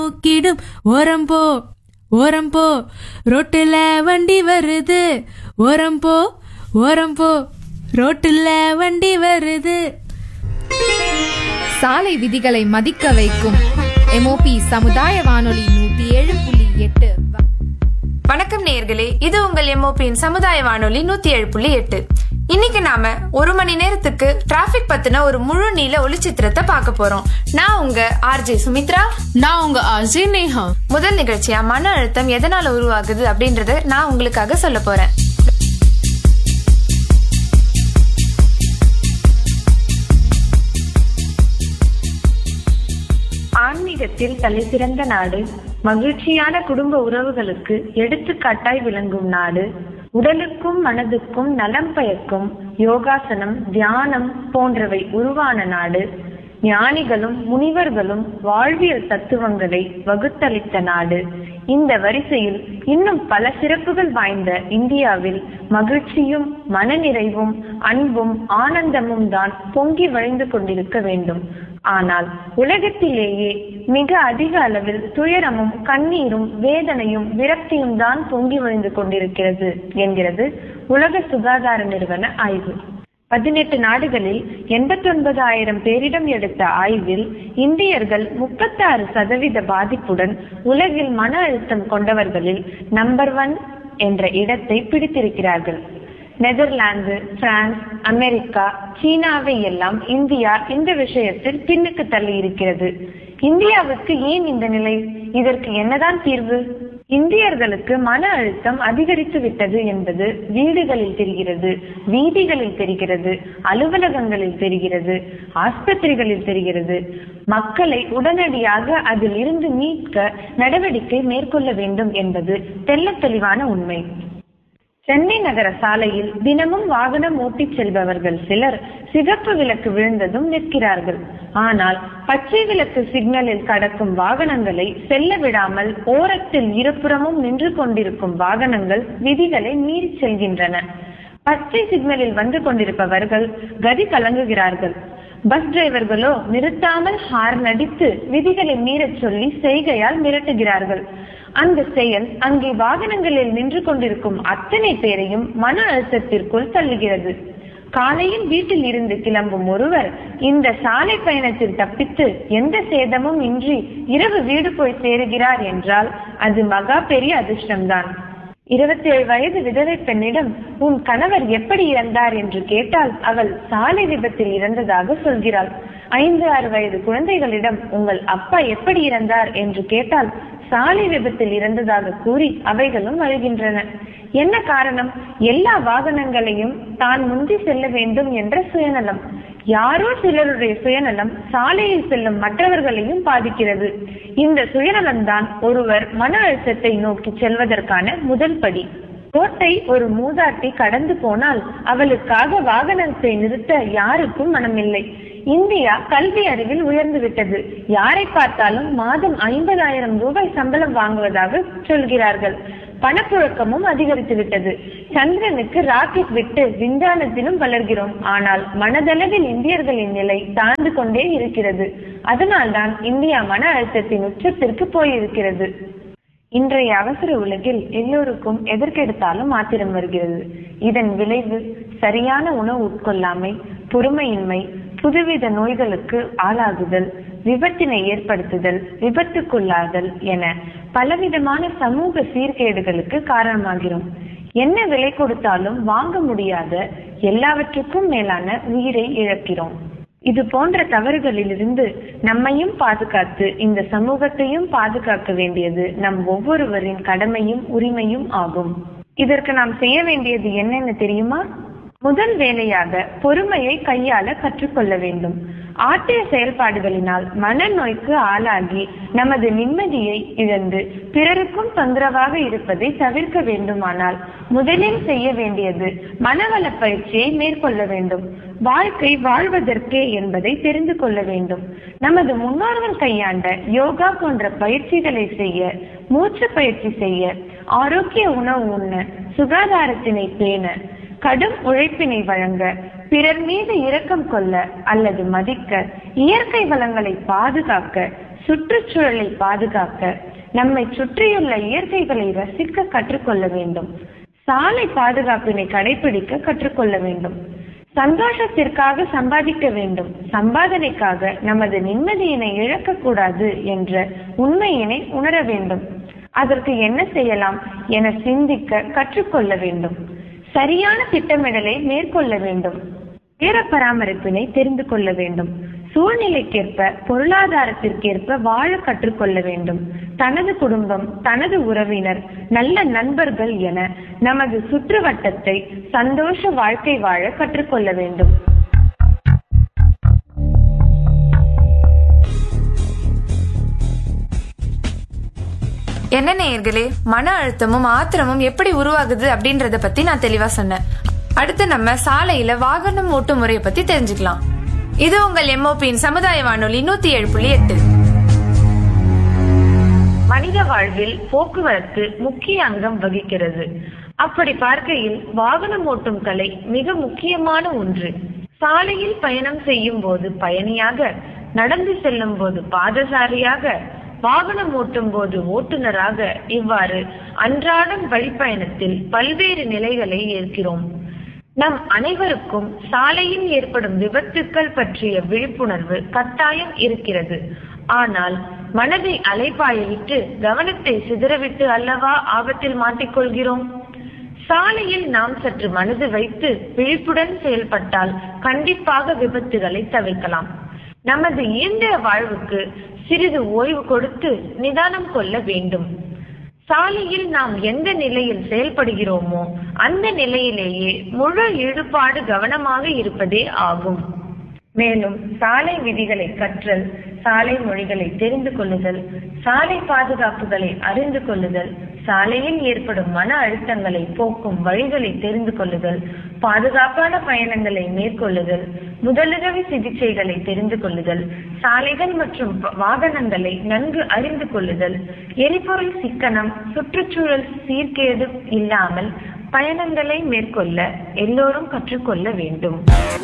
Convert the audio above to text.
நோக்கிடும் ஓரம் போ ஓரம் போ ரோட்டுல வண்டி வருது ஓரம் போ ஓரம் போ ரோட்டுல வண்டி வருது சாலை விதிகளை மதிக்க வைக்கும் எம்ஓபி சமுதாய வானொலி நூத்தி ஏழு புள்ளி எட்டு வணக்கம் நேயர்களே இது உங்கள் எம்ஓபியின் சமுதாய வானொலி நூத்தி ஏழு புள்ளி எட்டு இன்னைக்கு நாம ஒரு மணி நேரத்துக்கு டிராபிக் பத்தின ஒரு முழு நீள ஒளிச்சித்திரத்தை பார்க்க போறோம் நான் உங்க ஆர்ஜே சுமித்ரா நான் உங்க அஜய் நேஹா முதல் நிகழ்ச்சியா மன அழுத்தம் எதனால உருவாகுது அப்படின்றத நான் உங்களுக்காக சொல்ல போறேன் ஆன்மீகத்தில் தலைசிறந்த நாடு மகிழ்ச்சியான குடும்ப உறவுகளுக்கு எடுத்துக்காட்டாய் விளங்கும் நாடு உடலுக்கும் மனதுக்கும் நலம் பயக்கும் யோகாசனம் தியானம் போன்றவை உருவான நாடு ஞானிகளும் முனிவர்களும் வாழ்வியல் தத்துவங்களை வகுத்தளித்த நாடு இந்த வரிசையில் இன்னும் பல சிறப்புகள் வாய்ந்த இந்தியாவில் மகிழ்ச்சியும் மனநிறைவும் அன்பும் ஆனந்தமும் தான் பொங்கி வழிந்து கொண்டிருக்க வேண்டும் ஆனால் உலகத்திலேயே மிக அதிக அளவில் துயரமும் கண்ணீரும் வேதனையும் விரக்தியும் தான் பொங்கி வழிந்து கொண்டிருக்கிறது என்கிறது உலக சுகாதார நிறுவன ஆய்வு பதினெட்டு நாடுகளில் எண்பத்தி ஒன்பதாயிரம் பேரிடம் எடுத்த ஆய்வில் இந்தியர்கள் முப்பத்தாறு சதவீத பாதிப்புடன் உலகில் மன அழுத்தம் கொண்டவர்களில் நம்பர் ஒன் என்ற இடத்தை பிடித்திருக்கிறார்கள் நெதர்லாந்து பிரான்ஸ் அமெரிக்கா சீனாவை எல்லாம் இந்தியா இந்த விஷயத்தில் பின்னுக்கு தள்ளி இருக்கிறது இந்தியாவுக்கு ஏன் இந்த நிலை இதற்கு என்னதான் தீர்வு இந்தியர்களுக்கு மன அழுத்தம் அதிகரித்து விட்டது என்பது வீடுகளில் தெரிகிறது வீதிகளில் தெரிகிறது அலுவலகங்களில் தெரிகிறது ஆஸ்பத்திரிகளில் தெரிகிறது மக்களை உடனடியாக அதில் இருந்து மீட்க நடவடிக்கை மேற்கொள்ள வேண்டும் என்பது தெள்ளத் தெளிவான உண்மை சென்னை நகர சாலையில் தினமும் வாகனம் ஓட்டிச் செல்பவர்கள் சிலர் சிகப்பு விளக்கு விழுந்ததும் நிற்கிறார்கள் ஆனால் பச்சை விளக்கு சிக்னலில் கடக்கும் வாகனங்களை செல்ல விடாமல் ஓரத்தில் இருபுறமும் நின்று கொண்டிருக்கும் வாகனங்கள் விதிகளை மீறி செல்கின்றன பச்சை சிக்னலில் வந்து கொண்டிருப்பவர்கள் கதி கலங்குகிறார்கள் பஸ் டிரைவர்களோ நிறுத்தாமல் ஹார்ன் அடித்து விதிகளை மீறச் சொல்லி செய்கையால் மிரட்டுகிறார்கள் அந்த செயல் அங்கே வாகனங்களில் நின்று கொண்டிருக்கும் அத்தனை பேரையும் மன அழுத்தத்திற்குள் தள்ளுகிறது காலையில் வீட்டில் இருந்து கிளம்பும் ஒருவர் இந்த சாலை பயணத்தில் தப்பித்து எந்த சேதமும் இன்றி இரவு வீடு போய் சேருகிறார் என்றால் அது மகா பெரிய அதிர்ஷ்டம்தான் இருபத்தி ஏழு வயது விதவை பெண்ணிடம் உன் கணவர் எப்படி இறந்தார் என்று கேட்டால் அவள் சாலை விபத்தில் இறந்ததாக சொல்கிறாள் ஐந்து ஆறு வயது குழந்தைகளிடம் உங்கள் அப்பா எப்படி இறந்தார் என்று கேட்டால் சாலை விபத்தில் இறந்ததாக கூறி அவைகளும் அழுகின்றன என்ன காரணம் எல்லா வாகனங்களையும் தான் முந்தி செல்ல வேண்டும் என்ற சுயநலம் யாரோ சிலருடைய சுயநலம் சாலையில் செல்லும் மற்றவர்களையும் பாதிக்கிறது இந்த சுயநலம் தான் ஒருவர் மன அழுத்தத்தை நோக்கி செல்வதற்கான முதல் படி ரோட்டை ஒரு மூதாட்டி கடந்து போனால் அவளுக்காக வாகனத்தை நிறுத்த யாருக்கும் மனமில்லை இந்தியா கல்வி அறிவில் உயர்ந்து விட்டது யாரை பார்த்தாலும் மாதம் ஐம்பதாயிரம் ரூபாய் சம்பளம் வாங்குவதாக சொல்கிறார்கள் பணப்புழக்கமும் அதிகரித்து விட்டது சந்திரனுக்கு ராக்கெட் விட்டு விஞ்ஞானத்திலும் வளர்கிறோம் ஆனால் மனதளவில் இந்தியர்களின் நிலை தாழ்ந்து கொண்டே இருக்கிறது அதனால்தான் இந்தியா மன அழுத்தத்தின் உச்சத்திற்கு போயிருக்கிறது இன்றைய அவசர உலகில் எல்லோருக்கும் எதற்கெடுத்தாலும் ஆத்திரம் வருகிறது இதன் விளைவு சரியான உணவு உட்கொள்ளாமை பொறுமையின்மை புதுவித நோய்களுக்கு ஆளாகுதல் விபத்தினை ஏற்படுத்துதல் விபத்துக்குள்ளாதல் என பலவிதமான சமூக சீர்கேடுகளுக்கு காரணமாகிறோம் என்ன விலை கொடுத்தாலும் வாங்க முடியாத எல்லாவற்றுக்கும் மேலான உயிரை இழக்கிறோம் இது போன்ற தவறுகளிலிருந்து நம்மையும் பாதுகாத்து இந்த சமூகத்தையும் பாதுகாக்க வேண்டியது நம் ஒவ்வொருவரின் கடமையும் உரிமையும் ஆகும் இதற்கு நாம் செய்ய வேண்டியது என்னென்ன தெரியுமா முதல் வேலையாக பொறுமையை கையாள கற்றுக்கொள்ள வேண்டும் ஆற்றிய செயல்பாடுகளினால் மனநோய்க்கு ஆளாகி நமது நிம்மதியை இழந்து பிறருக்கும் தொந்தரவாக இருப்பதை தவிர்க்க வேண்டுமானால் முதலில் செய்ய வேண்டியது மனவள பயிற்சியை மேற்கொள்ள வேண்டும் வாழ்க்கை வாழ்வதற்கே என்பதை தெரிந்து கொள்ள வேண்டும் நமது முன்னோர்கள் கையாண்ட யோகா போன்ற பயிற்சிகளை செய்ய மூச்சு பயிற்சி செய்ய ஆரோக்கிய உணவு உண்ண சுகாதாரத்தினை பேண கடும் உழைப்பினை வழங்க பிறர் மீது இரக்கம் கொள்ள அல்லது மதிக்க இயற்கை வளங்களை பாதுகாக்க சுற்றுச்சூழலை பாதுகாக்க நம்மை சுற்றியுள்ள இயற்கைகளை ரசிக்க கற்றுக்கொள்ள வேண்டும் சாலை பாதுகாப்பினை கடைபிடிக்க கற்றுக்கொள்ள வேண்டும் சந்தோஷத்திற்காக சம்பாதிக்க வேண்டும் சம்பாதனைக்காக நமது நிம்மதியினை இழக்கக்கூடாது என்ற உண்மையினை உணர வேண்டும் அதற்கு என்ன செய்யலாம் என சிந்திக்க கற்றுக்கொள்ள வேண்டும் சரியான திட்டமிடலை மேற்கொள்ள வேண்டும் நேர பராமரிப்பினை தெரிந்து கொள்ள வேண்டும் சூழ்நிலைக்கேற்ப பொருளாதாரத்திற்கேற்ப வாழ கற்றுக்கொள்ள வேண்டும் தனது குடும்பம் தனது உறவினர் நல்ல நண்பர்கள் என நமது சுற்றுவட்டத்தை சந்தோஷ வாழ்க்கை வாழ கற்றுக்கொள்ள வேண்டும் என்ன நேயர்களே மன அழுத்தமும் ஆத்திரமும் எப்படி உருவாகுது அப்படின்றத பத்தி நான் தெளிவா சொன்னேன் அடுத்து நம்ம சாலையில வாகனம் ஓட்டும் முறையை பத்தி தெரிஞ்சுக்கலாம் இது உங்கள் எம்ஓபியின் சமுதாய வானொலி நூத்தி ஏழு புள்ளி எட்டு மனித வாழ்வில் போக்குவரத்து முக்கிய அங்கம் வகிக்கிறது அப்படி பார்க்கையில் வாகனம் ஓட்டும் கலை மிக முக்கியமான ஒன்று சாலையில் பயணம் செய்யும் போது பயணியாக நடந்து செல்லும் போது பாதசாரியாக வாகனம் ஓட்டும் போது ஓட்டுநராக இவ்வாறு அன்றாடம் வழிப்பயணத்தில் பல்வேறு நிலைகளை ஏற்கிறோம் நம் அனைவருக்கும் சாலையில் ஏற்படும் விபத்துக்கள் பற்றிய விழிப்புணர்வு கட்டாயம் இருக்கிறது ஆனால் மனதை அலைப்பாய விட்டு கவனத்தை சிதறவிட்டு அல்லவா ஆபத்தில் மாட்டிக்கொள்கிறோம் சாலையில் நாம் சற்று மனது வைத்து விழிப்புடன் செயல்பட்டால் கண்டிப்பாக விபத்துகளை தவிர்க்கலாம் நமது இயந்திர வாழ்வுக்கு சிறிது ஓய்வு கொடுத்து நிதானம் கொள்ள வேண்டும் சாலையில் நாம் எந்த நிலையில் செயல்படுகிறோமோ அந்த நிலையிலேயே முழு ஈடுபாடு கவனமாக இருப்பதே ஆகும் மேலும் சாலை விதிகளை கற்றல் சாலை மொழிகளை தெரிந்து கொள்ளுதல் சாலை பாதுகாப்புகளை அறிந்து கொள்ளுதல் சாலையில் ஏற்படும் மன அழுத்தங்களை போக்கும் வழிகளை தெரிந்து கொள்ளுதல் பாதுகாப்பான பயணங்களை மேற்கொள்ளுதல் முதலுதவி சிகிச்சைகளை தெரிந்து கொள்ளுதல் சாலைகள் மற்றும் வாகனங்களை நன்கு அறிந்து கொள்ளுதல் எரிபொருள் சிக்கனம் சுற்றுச்சூழல் சீர்கேடு இல்லாமல் பயணங்களை மேற்கொள்ள எல்லோரும் கற்றுக்கொள்ள வேண்டும்